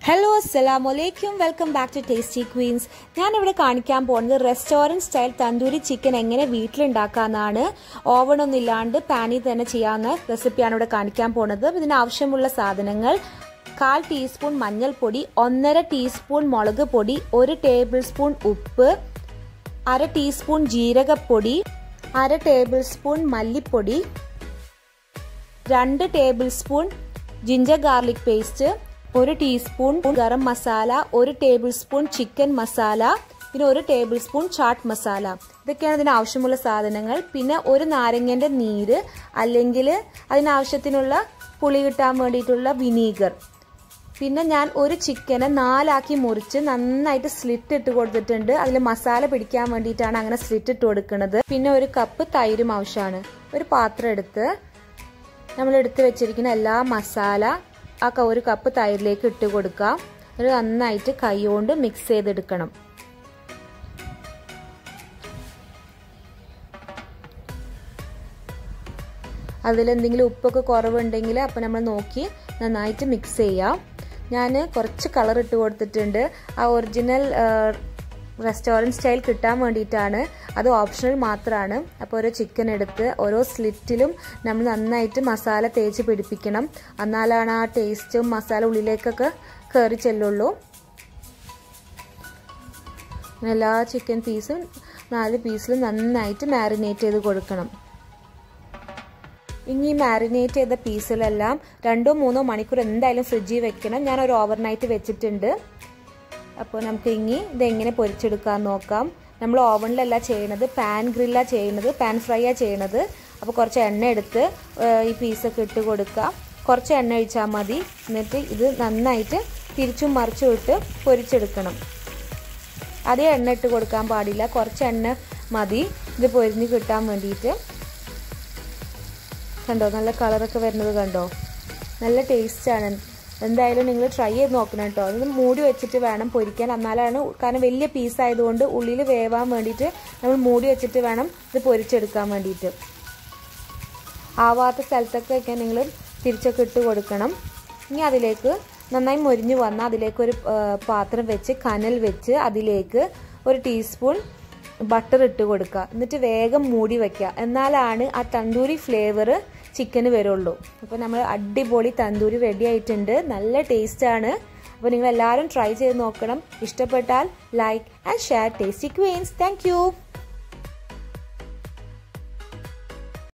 hello അസ്സലാമലൈക്കും welcome back to Tasty Queens ഞാനിവിടെ കാണിക്കാൻ പോകുന്നത് റെസ്റ്റോറൻറ്റ് സ്റ്റൈൽ തന്തൂരി ചിക്കൻ എങ്ങനെ വീട്ടിലുണ്ടാക്കാമെന്നാണ് ഓവണൊന്നും ഇല്ലാണ്ട് പാനിൽ തന്നെ ചെയ്യാവുന്ന റെസിപ്പിയാണ് ഇവിടെ കാണിക്കാൻ പോകുന്നത് ഇതിന് ആവശ്യമുള്ള സാധനങ്ങൾ കാൽ ടീസ്പൂൺ മഞ്ഞൾപ്പൊടി ഒന്നര ടീസ്പൂൺ മുളക് പൊടി ഒരു ടേബിൾ സ്പൂൺ ഉപ്പ് അര ടീസ്പൂൺ ജീരകപ്പൊടി അര ടേബിൾ സ്പൂൺ മല്ലിപ്പൊടി രണ്ട് tablespoon ginger garlic paste ഒരു ടീസ്പൂൺ ഗരം മസാല ഒരു ടേബിൾ സ്പൂൺ ചിക്കൻ മസാല പിന്നെ ഒരു ടേബിൾ സ്പൂൺ ചാട്ട് മസാല ഇതൊക്കെയാണ് ഇതിന് ആവശ്യമുള്ള സാധനങ്ങൾ പിന്നെ ഒരു നാരങ്ങൻ്റെ നീര് അല്ലെങ്കിൽ അതിനാവശ്യത്തിനുള്ള പുളി കിട്ടാൻ വേണ്ടിയിട്ടുള്ള വിനീഗർ പിന്നെ ഞാൻ ഒരു ചിക്കനെ നാലാക്കി മുറിച്ച് നന്നായിട്ട് സ്ലിറ്റ് ഇട്ട് കൊടുത്തിട്ടുണ്ട് അതിൽ മസാല പിടിക്കാൻ വേണ്ടിയിട്ടാണ് അങ്ങനെ സ്ലിറ്റ് ഇട്ട് കൊടുക്കുന്നത് പിന്നെ ഒരു കപ്പ് തൈരും ആവശ്യമാണ് ഒരു പാത്രം എടുത്ത് നമ്മൾ എടുത്ത് വെച്ചിരിക്കുന്ന എല്ലാ മസാല ആ ഒരു കപ്പ് തൈരിലേക്ക് ഇട്ട് കൊടുക്കാം അത് നന്നായിട്ട് കൈ കൊണ്ട് മിക്സ് ചെയ്തെടുക്കണം അതിലെന്തെങ്കിലും ഉപ്പൊക്കെ കുറവുണ്ടെങ്കിൽ അപ്പം നമ്മൾ നോക്കി നന്നായിട്ട് മിക്സ് ചെയ്യാം ഞാൻ കുറച്ച് കളർ ഇട്ട് കൊടുത്തിട്ടുണ്ട് ആ ഒറിജിനൽ റെസ്റ്റോറൻറ്റ് സ്റ്റൈൽ കിട്ടാൻ വേണ്ടിയിട്ടാണ് അത് ഓപ്ഷണൽ മാത്രമാണ് അപ്പോൾ ഓരോ ചിക്കൻ എടുത്ത് ഓരോ സ്ലിറ്റിലും നമ്മൾ നന്നായിട്ട് മസാല തേച്ച് പിടിപ്പിക്കണം എന്നാലാണ് ആ ടേസ്റ്റും മസാല ഉള്ളിലേക്കൊക്കെ കയറി ചെല്ലുള്ളൂ എല്ലാ ചിക്കൻ പീസും നാല് പീസിലും നന്നായിട്ട് മാരിനേറ്റ് ചെയ്ത് കൊടുക്കണം ഇനി മാരിനേറ്റ് ചെയ്ത പീസിലെല്ലാം രണ്ടോ മൂന്നോ മണിക്കൂർ എന്തായാലും ഫ്രിഡ്ജിൽ വെക്കണം ഞാൻ ഒരു ഓവർനൈറ്റ് വെച്ചിട്ടുണ്ട് അപ്പോൾ നമുക്ക് ഇനി ഇതെങ്ങനെ പൊരിച്ചെടുക്കാൻ നോക്കാം നമ്മൾ ഓവണിലല്ല ചെയ്യണത് പാൻ ഗ്രില്ലാണ് ചെയ്യുന്നത് പാൻ ഫ്രൈയാണ് ചെയ്യണത് അപ്പോൾ കുറച്ച് എണ്ണ എടുത്ത് ഈ പീസൊക്കെ ഇട്ട് കൊടുക്കുക കുറച്ച് എണ്ണ ഒഴിച്ചാൽ മതി എന്നിട്ട് ഇത് നന്നായിട്ട് തിരിച്ചും മറിച്ചും ഇട്ട് പൊരിച്ചെടുക്കണം അതേ എണ്ണ ഇട്ട് കൊടുക്കാൻ പാടില്ല കുറച്ച് എണ്ണ മതി ഇത് പൊരിഞ്ഞ് കിട്ടാൻ വേണ്ടിയിട്ട് കണ്ടോ നല്ല കളറൊക്കെ വരുന്നത് കണ്ടോ നല്ല ടേസ്റ്റാണ് എന്തായാലും നിങ്ങൾ ട്രൈ ചെയ്ത് നോക്കണം കേട്ടോ ഇത് മൂടി വെച്ചിട്ട് വേണം പൊരിക്കാൻ എന്നാലാണ് കാരണം വലിയ പീസ് ആയതുകൊണ്ട് ഉള്ളിൽ വേവാൻ വേണ്ടിയിട്ട് നമ്മൾ മൂടി വെച്ചിട്ട് വേണം ഇത് പൊരിച്ചെടുക്കാൻ വേണ്ടിയിട്ട് ആവാത്ത സ്ഥലത്തൊക്കെ നിങ്ങൾ തിരിച്ചൊക്കെ ഇട്ട് കൊടുക്കണം ഇനി അതിലേക്ക് നന്നായി മൊരിഞ്ഞ് വന്നാൽ അതിലേക്ക് ഒരു പാത്രം വെച്ച് കനൽ വെച്ച് അതിലേക്ക് ഒരു ടീസ്പൂൺ ബട്ടർ ഇട്ട് കൊടുക്കുക എന്നിട്ട് വേഗം മൂടി വയ്ക്കുക എന്നാലാണ് ആ തന്തൂരി ഫ്ലേവർ ചിക്കന് വരുള്ളൂ അപ്പോൾ നമ്മൾ അടിപൊളി തന്തൂരി റെഡി ആയിട്ടുണ്ട് നല്ല ടേസ്റ്റാണ് അപ്പോൾ നിങ്ങൾ എല്ലാവരും ട്രൈ ചെയ്ത് നോക്കണം ഇഷ്ടപ്പെട്ടാൽ like and share Tasty Queens thank